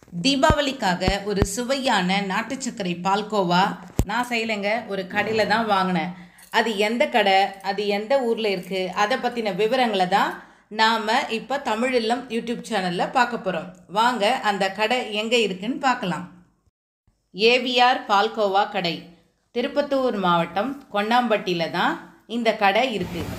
தீபாவளிக்காக ஒரு சுவையான நாட்டு சர்க்கரை பால்கோவா நான் செய்யலைங்க ஒரு கடையில் தான் வாங்கினேன் அது எந்த கடை அது எந்த ஊரில் இருக்குது அதை பற்றின விவரங்களை தான் நாம் இப்போ தமிழில்லம் யூடியூப் சேனலில் பார்க்க போகிறோம் வாங்க அந்த கடை எங்கே இருக்குன்னு பார்க்கலாம் ஏவிஆர் பால்கோவா கடை திருப்பத்தூர் மாவட்டம் கொண்டாம்பட்டியில் தான் இந்த கடை இருக்குது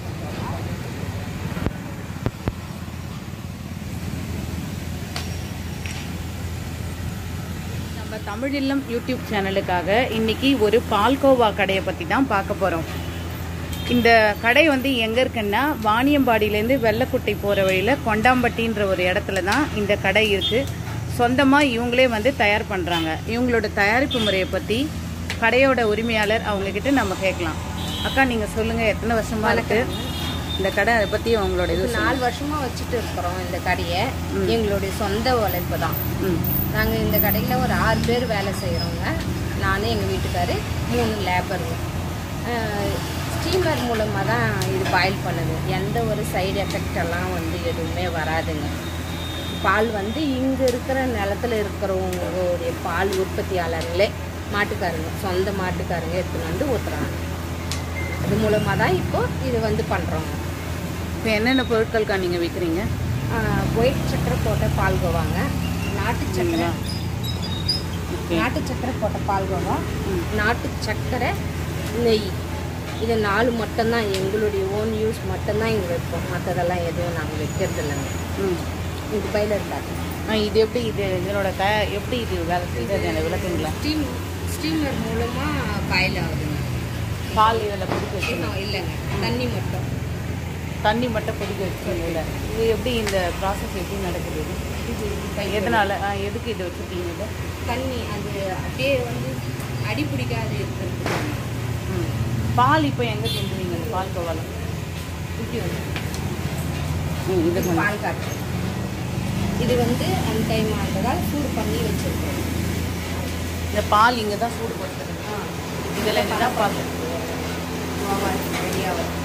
நம்ம தமிழில்லம் யூடியூப் சேனலுக்காக இன்னைக்கு ஒரு பால்கோவா கடையை பற்றி தான் பார்க்க போகிறோம் இந்த கடை வந்து எங்கே இருக்குன்னா வாணியம்பாடியிலேருந்து வெள்ளக்குட்டை போகிற வழியில் கொண்டாம்பட்டின்ற ஒரு இடத்துல தான் இந்த கடை இருக்குது சொந்தமாக இவங்களே வந்து தயார் பண்ணுறாங்க இவங்களோட தயாரிப்பு முறையை பற்றி கடையோட உரிமையாளர் அவங்கக்கிட்ட நம்ம கேட்கலாம் அக்கா நீங்கள் சொல்லுங்கள் எத்தனை வருஷமாக இருக்குது இந்த கடை அதை பற்றி அவங்களோட இது இப்போ நாலு வருஷமா வச்சுட்டு இருக்கிறோம் இந்த கடையை எங்களுடைய சொந்த உழைப்பு தான் ம் நாங்கள் இந்த கடையில் ஒரு ஆறு பேர் வேலை செய்கிறோங்க நானே எங்கள் வீட்டுக்காரு மூணு லேபருங்க ஸ்டீமர் மூலமாக தான் இது பாயில் பண்ணுது எந்த ஒரு சைடு எஃபெக்ட் எல்லாம் வந்து எதுவுமே வராதுங்க பால் வந்து இங்கே இருக்கிற நிலத்துல இருக்கிறவங்களுடைய பால் உற்பத்தியாளர்களே மாட்டுக்காரங்க சொந்த மாட்டுக்காரங்க எடுத்துன்னு வந்து ஊற்றுறாங்க அது மூலமாக தான் இப்போ இது வந்து பண்ணுறோங்க இப்போ என்னென்ன பொருட்கள்க்கா நீங்கள் விற்கிறீங்க ஒயிட் சக்கரை போட்ட பால்கோவாங்க நாட்டு சக்கரை ஓகே நாட்டு சக்கரை போட்ட பால்கோவா நாட்டு சக்கரை நெய் இது நாலு மட்டும்தான் எங்களுடைய ஓன் யூஸ் மட்டும்தான் இங்கே வைப்போம் மற்றதெல்லாம் எதுவும் நாங்கள் வைக்கிறது இல்லைங்க ம் இது பயில இருக்காது ஆ, இது எப்படி இது இதனோட த எப்படி இது வேலை செய்யுது எனக்கு விளக்குங்களா ஸ்டீம் ஸ்டீமர் மூலமாக பாயில் ஆகுதுங்க பால் இதில் கொதிக்க வச்சுக்கணும் இன்னும் இல்லைங்க தண்ணி மட்டும் தண்ணி மட்டும் கொதிக்க வச்சுக்கணும் இல்லை இது எப்படி இந்த ப்ராசஸ் எப்படி நடக்குது இது இது எதனால் எதுக்கு இதை வச்சுருக்கீங்க இதை தண்ணி அது அப்படியே வந்து அடி பிடிக்காது இருக்கிறதுக்கு ம் பால் இப்போ எங்கே செஞ்சுருவீங்க இந்த பால் கோவாலம் இப்படி வந்து ம் இது கொஞ்சம் பால் காட்டு இது வந்து அன் டைம் ஆனதால் சூடு பண்ணி வச்சிருக்கோம் இந்த பால் இங்கே தான் சூடு போட்டுருக்கு ஆ இதெல்லாம் இங்கே தான் பால் ரெடியாக வரும்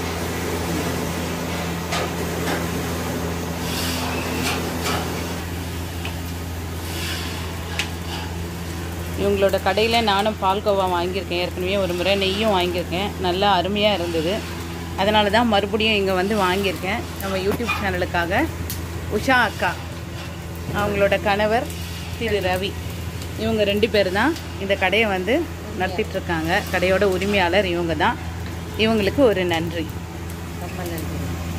இவங்களோட கடையில் நானும் பால்கோவா வாங்கியிருக்கேன் ஏற்கனவே ஒரு முறை நெய்யும் வாங்கியிருக்கேன் நல்லா அருமையாக இருந்தது அதனால தான் மறுபடியும் இங்கே வந்து வாங்கியிருக்கேன் நம்ம யூடியூப் சேனலுக்காக உஷா அக்கா அவங்களோட கணவர் திரு ரவி இவங்க ரெண்டு பேர் தான் இந்த கடையை வந்து நடத்திட்டு இருக்காங்க கடையோட உரிமையாளர் இவங்க தான் இவங்களுக்கு ஒரு நன்றி ரொம்ப நன்றி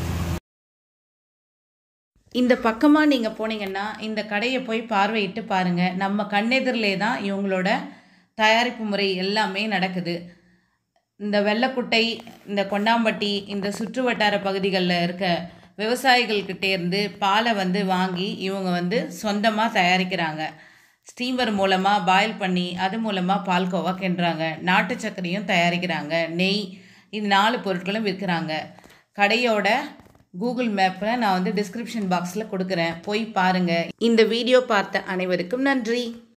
இந்த பக்கமாக நீங்கள் போனீங்கன்னா இந்த கடையை போய் பார்வையிட்டு பாருங்கள் நம்ம கண்ணெதிரிலே தான் இவங்களோட தயாரிப்பு முறை எல்லாமே நடக்குது இந்த வெள்ளக்குட்டை இந்த கொண்டாம்பட்டி இந்த சுற்று வட்டார பகுதிகளில் இருக்க விவசாயிகள்கிட்டே இருந்து பாலை வந்து வாங்கி இவங்க வந்து சொந்தமாக தயாரிக்கிறாங்க ஸ்டீமர் மூலமாக பாயில் பண்ணி அது மூலமாக பால்கோவா கிண்டுறாங்க நாட்டு சர்க்கரையும் தயாரிக்கிறாங்க நெய் இது நாலு பொருட்களும் விற்கிறாங்க கடையோட கூகுள் மேப்பை நான் வந்து டிஸ்கிரிப்ஷன் பாக்ஸில் கொடுக்குறேன் போய் பாருங்கள் இந்த வீடியோ பார்த்த அனைவருக்கும் நன்றி